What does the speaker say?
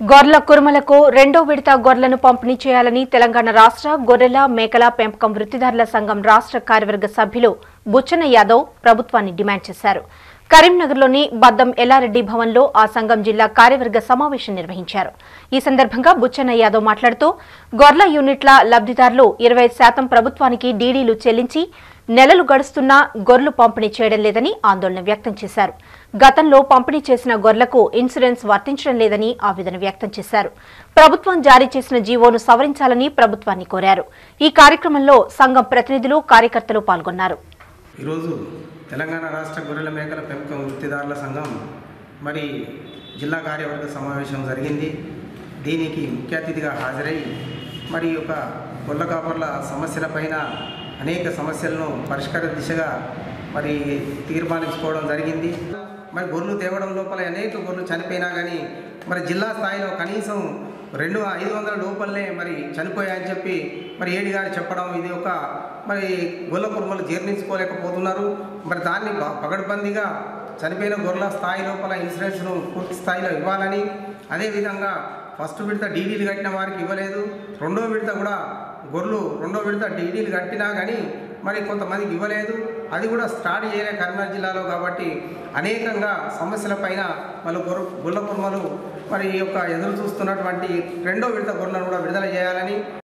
గొర్ల కురుమలకు రెండో విడత గొర్రెలను పంపిణీ చేయాలని తెలంగాణ రాష్ట్ర గొర్రెల మేకల పెంపకం వృత్తిదారుల సంఘం రాష్ట్ర కార్యవర్గ సభ్యులు బుచ్చన యాదవ్ ప్రభుత్వాన్ని డిమాండ్ చేశారు కరీంనగర్లోని బద్దం ఎల్లారెడ్డి భవన్లో ఆ సంఘం జిల్లా కార్యవర్గ సమావేశం నిర్వహించారు ఈ సందర్భంగా బుచ్చన్న యాదవ్ మాట్లాడుతూ గొర్ల యూనిట్ల లబ్ధిదారులు ఇరవై శాతం ప్రభుత్వానికి డీడీలు చెల్లించి నెలలు గడుస్తున్నా గొర్రెలు పంపిణీ చేయడం లేదని ఆందోళన వ్యక్తం చేశారు గతంలో పంపిణీ చేసిన గొర్రెలకు ఇన్సూరెన్స్ వర్తించడం లేదని ఆవేదన వ్యక్తం చేశారు ప్రభుత్వం జారీ చేసిన జీవోను సవరించాలని ప్రభుత్వాన్ని కోరారు ఈ కార్యక్రమంలో సంఘం ప్రతినిధులు కార్యకర్తలు పాల్గొన్నారు ఈరోజు తెలంగాణ రాష్ట్ర గొర్రెల మేకల పెంపకం వృత్తిదారుల సంఘం మరి జిల్లా కార్యవర్గ సమావేశం జరిగింది దీనికి ముఖ్య అతిథిగా హాజరై మరి ఈ యొక్క గొల్ల కాపర్ల సమస్యలపైన అనేక సమస్యలను పరిష్కార దిశగా మరి తీర్మానించుకోవడం జరిగింది మరి గొర్రెలు తేవడం లోపల అనేక గొర్రెలు చనిపోయినా కానీ మరి జిల్లా స్థాయిలో కనీసం రెండు ఐదు వందల లోపలనే మరి చనిపోయాయని చెప్పి మరి ఏడి గారు చెప్పడం ఇది ఒక మరి గొల్ల కుర్మలు జీర్ణించుకోలేకపోతున్నారు మరి దాన్ని బ- పగడ్బందీగా చనిపోయిన గొర్రెల స్థాయి లోపల ఇన్సూరెన్స్ను పూర్తి స్థాయిలో ఇవ్వాలని అదేవిధంగా ఫస్ట్ విడత డీడీలు కట్టిన వారికి ఇవ్వలేదు రెండో విడత కూడా గొర్రెలు రెండో విడత డీడీలు కట్టినా కానీ మరి కొంతమందికి ఇవ్వలేదు అది కూడా స్టార్ట్ చేయలే కరీంనగర్ జిల్లాలో కాబట్టి అనేకంగా సమస్యలపైన వాళ్ళు గొర్రె గొల్ల కుర్మలు మరి ఈ యొక్క ఎదురు చూస్తున్నటువంటి రెండో విడత గొర్రెలను కూడా విడుదల చేయాలని